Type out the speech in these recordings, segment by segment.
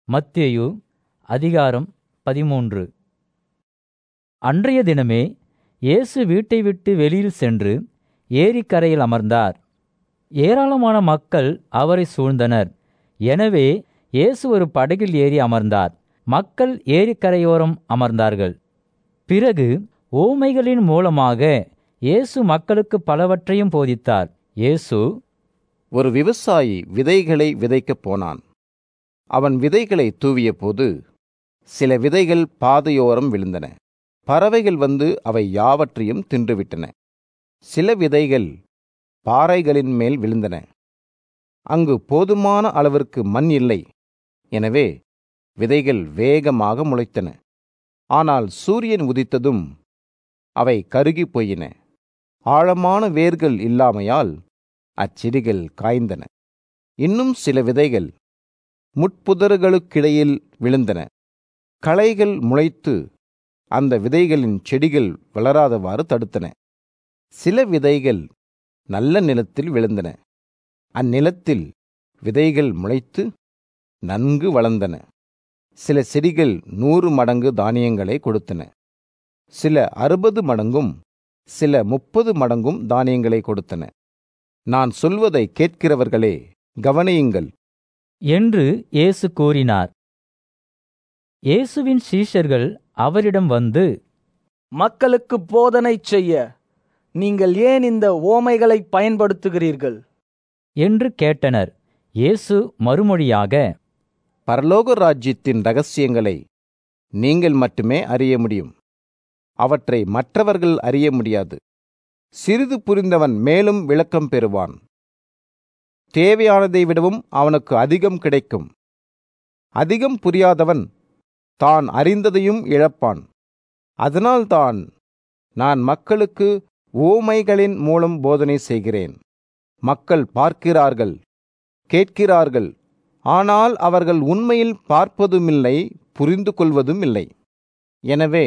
மத்தேயு அதிகாரம் பதிமூன்று அன்றைய தினமே இயேசு வீட்டை விட்டு வெளியில் சென்று ஏரிக்கரையில் அமர்ந்தார் ஏராளமான மக்கள் அவரை சூழ்ந்தனர் எனவே இயேசு ஒரு படகில் ஏறி அமர்ந்தார் மக்கள் ஏரிக்கரையோரம் அமர்ந்தார்கள் பிறகு ஓமைகளின் மூலமாக இயேசு மக்களுக்கு பலவற்றையும் போதித்தார் இயேசு ஒரு விவசாயி விதைகளை விதைக்கப் போனான் அவன் விதைகளை தூவியபோது சில விதைகள் பாதையோரம் விழுந்தன பறவைகள் வந்து அவை யாவற்றையும் தின்றுவிட்டன சில விதைகள் பாறைகளின் மேல் விழுந்தன அங்கு போதுமான அளவிற்கு மண் இல்லை எனவே விதைகள் வேகமாக முளைத்தன ஆனால் சூரியன் உதித்ததும் அவை கருகிப் போயின ஆழமான வேர்கள் இல்லாமையால் அச்செடிகள் காய்ந்தன இன்னும் சில விதைகள் முட்புதர்களுக்கிடையில் விழுந்தன களைகள் முளைத்து அந்த விதைகளின் செடிகள் வளராதவாறு தடுத்தன சில விதைகள் நல்ல நிலத்தில் விழுந்தன அந்நிலத்தில் விதைகள் முளைத்து நன்கு வளர்ந்தன சில செடிகள் நூறு மடங்கு தானியங்களை கொடுத்தன சில அறுபது மடங்கும் சில முப்பது மடங்கும் தானியங்களை கொடுத்தன நான் சொல்வதை கேட்கிறவர்களே கவனியுங்கள் என்று இயேசு கூறினார் இயேசுவின் சீஷர்கள் அவரிடம் வந்து மக்களுக்கு போதனை செய்ய நீங்கள் ஏன் இந்த ஓமைகளை பயன்படுத்துகிறீர்கள் என்று கேட்டனர் இயேசு மறுமொழியாக பரலோக ராஜ்யத்தின் ரகசியங்களை நீங்கள் மட்டுமே அறிய முடியும் அவற்றை மற்றவர்கள் அறிய முடியாது சிறிது புரிந்தவன் மேலும் விளக்கம் பெறுவான் தேவையானதை விடவும் அவனுக்கு அதிகம் கிடைக்கும் அதிகம் புரியாதவன் தான் அறிந்ததையும் இழப்பான் அதனால்தான் நான் மக்களுக்கு ஓமைகளின் மூலம் போதனை செய்கிறேன் மக்கள் பார்க்கிறார்கள் கேட்கிறார்கள் ஆனால் அவர்கள் உண்மையில் பார்ப்பதுமில்லை புரிந்து கொள்வதும் இல்லை எனவே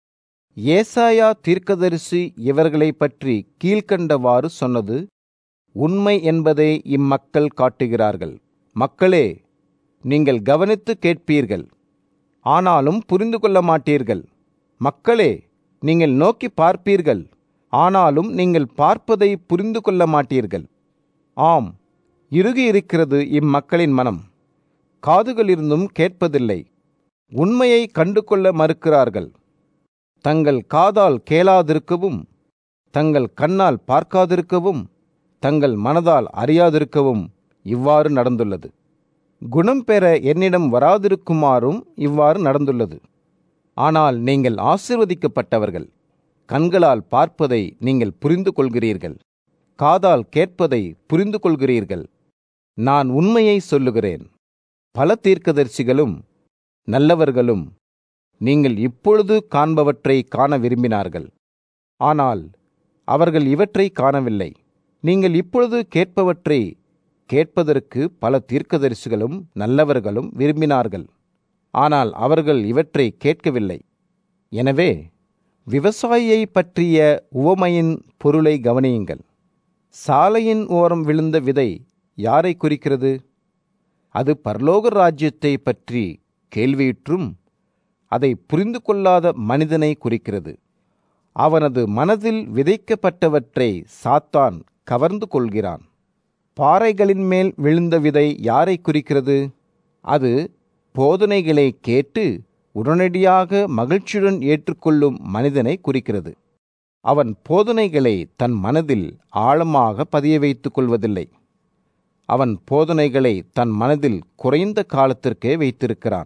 ஏசாயா தீர்க்கதரிசி இவர்களை பற்றி கீழ்க்கண்டவாறு சொன்னது உண்மை என்பதை இம்மக்கள் காட்டுகிறார்கள் மக்களே நீங்கள் கவனித்து கேட்பீர்கள் ஆனாலும் புரிந்து கொள்ள மாட்டீர்கள் மக்களே நீங்கள் நோக்கி பார்ப்பீர்கள் ஆனாலும் நீங்கள் பார்ப்பதை புரிந்து கொள்ள மாட்டீர்கள் ஆம் இறுகி இருக்கிறது இம்மக்களின் மனம் காதுகளிருந்தும் கேட்பதில்லை உண்மையை கண்டு கொள்ள மறுக்கிறார்கள் தங்கள் காதால் கேளாதிருக்கவும் தங்கள் கண்ணால் பார்க்காதிருக்கவும் தங்கள் மனதால் அறியாதிருக்கவும் இவ்வாறு நடந்துள்ளது குணம் பெற என்னிடம் வராதிருக்குமாறும் இவ்வாறு நடந்துள்ளது ஆனால் நீங்கள் ஆசிர்வதிக்கப்பட்டவர்கள் கண்களால் பார்ப்பதை நீங்கள் புரிந்து கொள்கிறீர்கள் காதால் கேட்பதை புரிந்து கொள்கிறீர்கள் நான் உண்மையை சொல்லுகிறேன் பல தீர்க்கதரிசிகளும் நல்லவர்களும் நீங்கள் இப்பொழுது காண்பவற்றை காண விரும்பினார்கள் ஆனால் அவர்கள் இவற்றை காணவில்லை நீங்கள் இப்பொழுது கேட்பவற்றை கேட்பதற்கு பல தீர்க்கதரிசிகளும் நல்லவர்களும் விரும்பினார்கள் ஆனால் அவர்கள் இவற்றை கேட்கவில்லை எனவே விவசாயியை பற்றிய உவமையின் பொருளை கவனியுங்கள் சாலையின் ஓரம் விழுந்த விதை யாரை குறிக்கிறது அது பரலோக ராஜ்யத்தை பற்றி கேள்வியுற்றும் அதை புரிந்து கொள்ளாத மனிதனை குறிக்கிறது அவனது மனதில் விதைக்கப்பட்டவற்றை சாத்தான் கவர்ந்து கொள்கிறான் பாறைகளின் மேல் விழுந்த விதை யாரை குறிக்கிறது அது போதனைகளை கேட்டு உடனடியாக மகிழ்ச்சியுடன் ஏற்றுக்கொள்ளும் மனிதனை குறிக்கிறது அவன் போதனைகளை தன் மனதில் ஆழமாக பதிய வைத்துக் கொள்வதில்லை அவன் போதனைகளை தன் மனதில் குறைந்த காலத்திற்கே வைத்திருக்கிறான்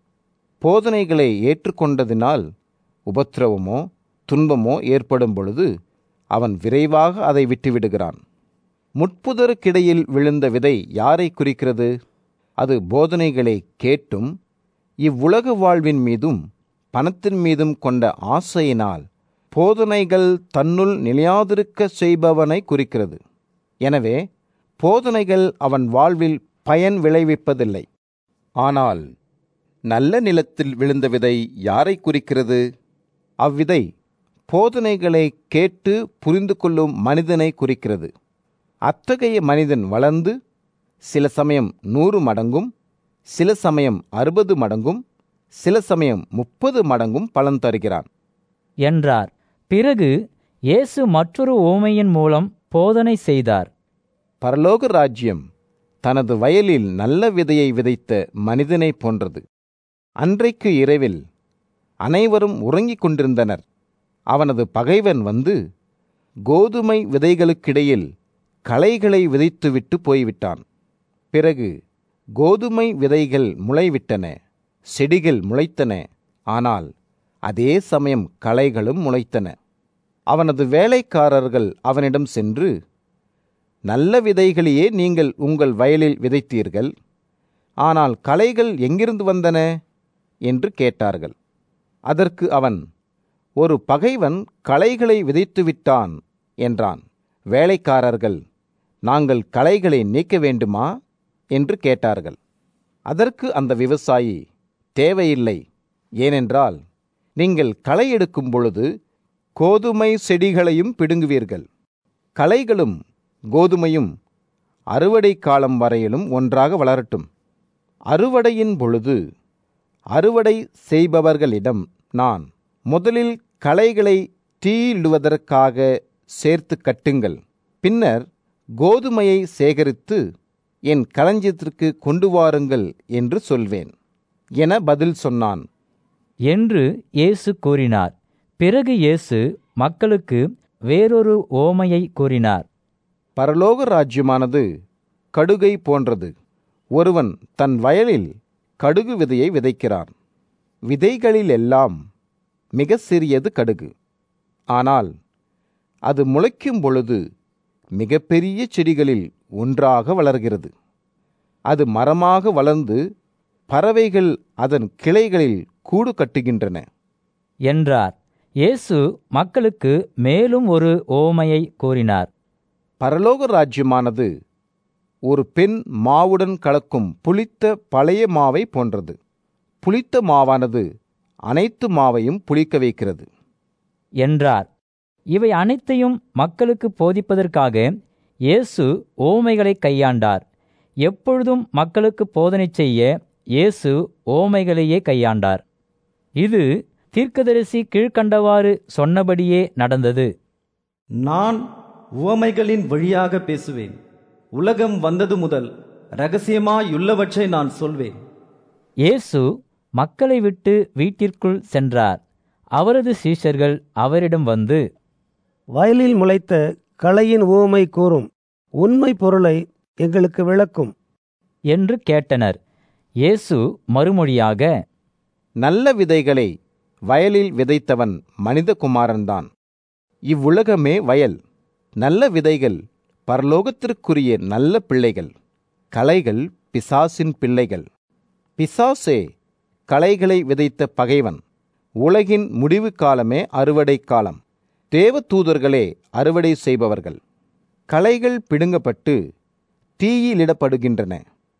போதனைகளை ஏற்றுக்கொண்டதினால் உபத்திரவமோ துன்பமோ ஏற்படும் பொழுது அவன் விரைவாக அதை விட்டுவிடுகிறான் முட்புதருக்கிடையில் விழுந்த விதை யாரை குறிக்கிறது அது போதனைகளை கேட்டும் இவ்வுலக வாழ்வின் மீதும் பணத்தின் மீதும் கொண்ட ஆசையினால் போதனைகள் தன்னுள் நிலையாதிருக்க செய்பவனை குறிக்கிறது எனவே போதனைகள் அவன் வாழ்வில் பயன் விளைவிப்பதில்லை ஆனால் நல்ல நிலத்தில் விழுந்த விதை யாரை குறிக்கிறது அவ்விதை போதனைகளை கேட்டு புரிந்து கொள்ளும் மனிதனை குறிக்கிறது அத்தகைய மனிதன் வளர்ந்து சில சமயம் நூறு மடங்கும் சில சமயம் அறுபது மடங்கும் சில சமயம் முப்பது மடங்கும் பலன் தருகிறான் என்றார் பிறகு இயேசு மற்றொரு ஓமையின் மூலம் போதனை செய்தார் பரலோக ராஜ்யம் தனது வயலில் நல்ல விதையை விதைத்த மனிதனைப் போன்றது அன்றைக்கு இரவில் அனைவரும் உறங்கிக் கொண்டிருந்தனர் அவனது பகைவன் வந்து கோதுமை விதைகளுக்கிடையில் களைகளை விதைத்துவிட்டு போய்விட்டான் பிறகு கோதுமை விதைகள் முளைவிட்டன செடிகள் முளைத்தன ஆனால் அதே சமயம் களைகளும் முளைத்தன அவனது வேலைக்காரர்கள் அவனிடம் சென்று நல்ல விதைகளையே நீங்கள் உங்கள் வயலில் விதைத்தீர்கள் ஆனால் களைகள் எங்கிருந்து வந்தன என்று கேட்டார்கள் அதற்கு அவன் ஒரு பகைவன் களைகளை விதைத்துவிட்டான் என்றான் வேலைக்காரர்கள் நாங்கள் களைகளை நீக்க வேண்டுமா என்று கேட்டார்கள் அதற்கு அந்த விவசாயி தேவையில்லை ஏனென்றால் நீங்கள் களை எடுக்கும் பொழுது கோதுமை செடிகளையும் பிடுங்குவீர்கள் களைகளும் கோதுமையும் அறுவடை காலம் வரையிலும் ஒன்றாக வளரட்டும் அறுவடையின் பொழுது அறுவடை செய்பவர்களிடம் நான் முதலில் களைகளை தீயிடுவதற்காக சேர்த்து கட்டுங்கள் பின்னர் கோதுமையை சேகரித்து என் களஞ்சியத்திற்கு கொண்டு வாருங்கள் என்று சொல்வேன் என பதில் சொன்னான் என்று இயேசு கூறினார் பிறகு இயேசு மக்களுக்கு வேறொரு ஓமையை கூறினார் பரலோக ராஜ்யமானது கடுகை போன்றது ஒருவன் தன் வயலில் கடுகு விதையை விதைக்கிறான் விதைகளிலெல்லாம் மிக சிறியது கடுகு ஆனால் அது முளைக்கும் பொழுது மிகப்பெரிய செடிகளில் ஒன்றாக வளர்கிறது அது மரமாக வளர்ந்து பறவைகள் அதன் கிளைகளில் கூடு கட்டுகின்றன என்றார் இயேசு மக்களுக்கு மேலும் ஒரு ஓமையை கூறினார் பரலோக ராஜ்யமானது ஒரு பெண் மாவுடன் கலக்கும் புளித்த பழைய மாவை போன்றது புளித்த மாவானது அனைத்து மாவையும் புளிக்க வைக்கிறது என்றார் இவை அனைத்தையும் மக்களுக்கு போதிப்பதற்காக இயேசு ஓமைகளை கையாண்டார் எப்பொழுதும் மக்களுக்கு போதனை செய்ய இயேசு ஓமைகளையே கையாண்டார் இது தீர்க்கதரிசி கீழ்க்கண்டவாறு சொன்னபடியே நடந்தது நான் உவமைகளின் வழியாக பேசுவேன் உலகம் வந்தது முதல் ரகசியமாயுள்ளவற்றை நான் சொல்வேன் இயேசு மக்களை விட்டு வீட்டிற்குள் சென்றார் அவரது சீஷர்கள் அவரிடம் வந்து வயலில் முளைத்த களையின் உவமை கூறும் உண்மை பொருளை எங்களுக்கு விளக்கும் என்று கேட்டனர் இயேசு மறுமொழியாக நல்ல விதைகளை வயலில் விதைத்தவன் மனிதகுமாரன்தான் இவ்வுலகமே வயல் நல்ல விதைகள் பரலோகத்திற்குரிய நல்ல பிள்ளைகள் களைகள் பிசாசின் பிள்ளைகள் பிசாசே களைகளை விதைத்த பகைவன் உலகின் முடிவு காலமே அறுவடை காலம் தேவ தூதர்களே அறுவடை செய்பவர்கள் களைகள் பிடுங்கப்பட்டு தீயிலிடப்படுகின்றன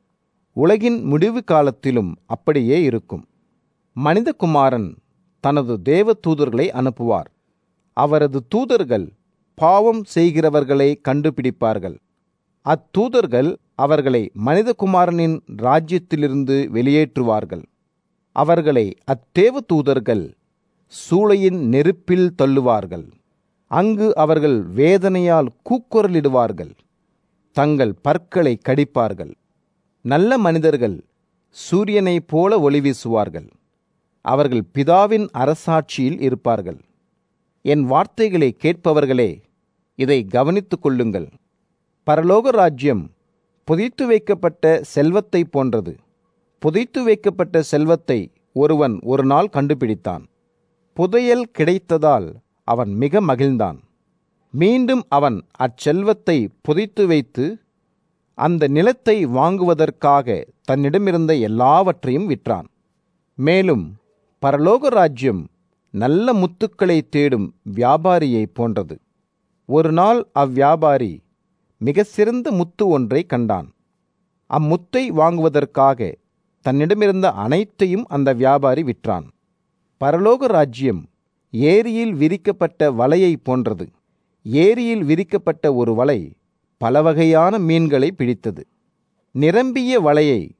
உலகின் முடிவு காலத்திலும் அப்படியே இருக்கும் மனிதகுமாரன் தனது தேவ தூதர்களை அனுப்புவார் அவரது தூதர்கள் பாவம் செய்கிறவர்களை கண்டுபிடிப்பார்கள் அத்தூதர்கள் அவர்களை மனிதகுமாரனின் ராஜ்யத்திலிருந்து வெளியேற்றுவார்கள் அவர்களை அத்தேவ தூதர்கள் சூளையின் நெருப்பில் தள்ளுவார்கள் அங்கு அவர்கள் வேதனையால் கூக்குரலிடுவார்கள் தங்கள் பற்களை கடிப்பார்கள் நல்ல மனிதர்கள் சூரியனைப் போல ஒளி வீசுவார்கள் அவர்கள் பிதாவின் அரசாட்சியில் இருப்பார்கள் என் வார்த்தைகளை கேட்பவர்களே இதை கவனித்துக் கொள்ளுங்கள் பரலோக ராஜ்யம் புதைத்து வைக்கப்பட்ட செல்வத்தை போன்றது புதைத்து வைக்கப்பட்ட செல்வத்தை ஒருவன் ஒரு நாள் கண்டுபிடித்தான் புதையல் கிடைத்ததால் அவன் மிக மகிழ்ந்தான் மீண்டும் அவன் அச்செல்வத்தை புதைத்து வைத்து அந்த நிலத்தை வாங்குவதற்காக தன்னிடமிருந்த எல்லாவற்றையும் விற்றான் மேலும் பரலோக ராஜ்யம் நல்ல முத்துக்களை தேடும் வியாபாரியைப் போன்றது ஒரு நாள் அவ்வியாபாரி மிக சிறந்த முத்து ஒன்றை கண்டான் அம்முத்தை வாங்குவதற்காக தன்னிடமிருந்த அனைத்தையும் அந்த வியாபாரி விற்றான் பரலோக ராஜ்யம் ஏரியில் விரிக்கப்பட்ட வலையை போன்றது ஏரியில் விரிக்கப்பட்ட ஒரு வலை பல வகையான மீன்களை பிடித்தது நிரம்பிய வலையை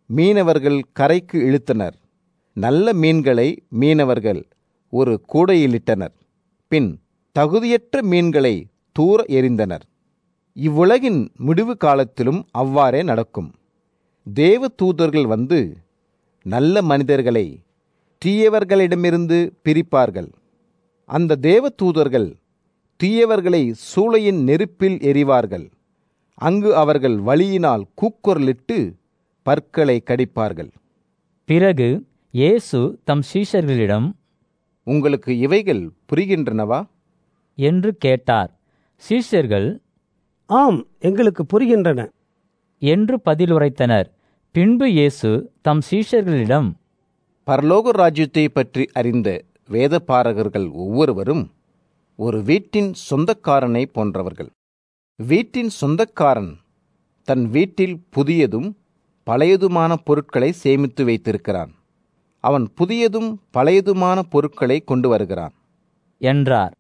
மீனவர்கள் கரைக்கு இழுத்தனர் நல்ல மீன்களை மீனவர்கள் ஒரு கூடையிலிட்டனர் பின் தகுதியற்ற மீன்களை தூர எறிந்தனர் இவ்வுலகின் முடிவு காலத்திலும் அவ்வாறே நடக்கும் தேவ தூதர்கள் வந்து நல்ல மனிதர்களை தீயவர்களிடமிருந்து பிரிப்பார்கள் அந்த தேவ தூதர்கள் தீயவர்களை சூளையின் நெருப்பில் எறிவார்கள் அங்கு அவர்கள் வழியினால் கூக்குரலிட்டு பற்களை கடிப்பார்கள் பிறகு இயேசு தம் சீஷர்களிடம் உங்களுக்கு இவைகள் புரிகின்றனவா என்று கேட்டார் சீஷர்கள் ஆம் எங்களுக்கு புரிகின்றன என்று பதிலுரைத்தனர் பின்பு இயேசு தம் சீஷர்களிடம் பரலோக ராஜ்யத்தை பற்றி அறிந்த வேதபாரகர்கள் ஒவ்வொருவரும் ஒரு வீட்டின் சொந்தக்காரனை போன்றவர்கள் வீட்டின் சொந்தக்காரன் தன் வீட்டில் புதியதும் பழையதுமான பொருட்களை சேமித்து வைத்திருக்கிறான் அவன் புதியதும் பழையதுமான பொருட்களை கொண்டு வருகிறான் என்றார்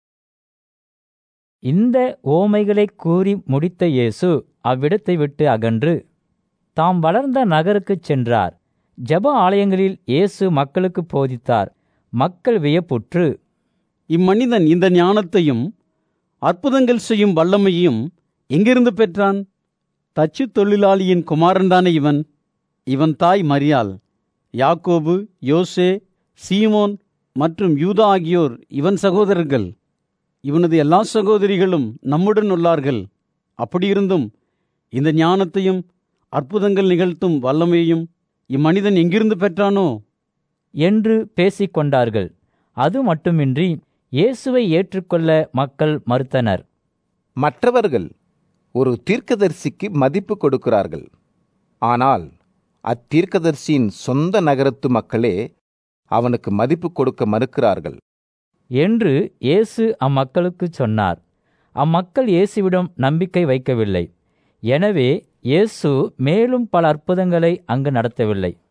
இந்த ஓமைகளை கூறி முடித்த இயேசு அவ்விடத்தை விட்டு அகன்று தாம் வளர்ந்த நகருக்குச் சென்றார் ஜெப ஆலயங்களில் இயேசு மக்களுக்கு போதித்தார் மக்கள் வியப்புற்று இம்மனிதன் இந்த ஞானத்தையும் அற்புதங்கள் செய்யும் வல்லமையும் எங்கிருந்து பெற்றான் தச்சு தொழிலாளியின் குமாரன்தானே இவன் இவன் தாய் மரியாள் யாக்கோபு யோசே சீமோன் மற்றும் யூதா ஆகியோர் இவன் சகோதரர்கள் இவனது எல்லா சகோதரிகளும் நம்முடன் உள்ளார்கள் அப்படியிருந்தும் இந்த ஞானத்தையும் அற்புதங்கள் நிகழ்த்தும் வல்லமையையும் இம்மனிதன் எங்கிருந்து பெற்றானோ என்று பேசிக் கொண்டார்கள் அது மட்டுமின்றி இயேசுவை ஏற்றுக்கொள்ள மக்கள் மறுத்தனர் மற்றவர்கள் ஒரு தீர்க்கதரிசிக்கு மதிப்பு கொடுக்கிறார்கள் ஆனால் அத்தீர்க்கதரிசியின் சொந்த நகரத்து மக்களே அவனுக்கு மதிப்பு கொடுக்க மறுக்கிறார்கள் என்று இயேசு அம்மக்களுக்குச் சொன்னார் அம்மக்கள் இயேசுவிடம் நம்பிக்கை வைக்கவில்லை எனவே இயேசு மேலும் பல அற்புதங்களை அங்கு நடத்தவில்லை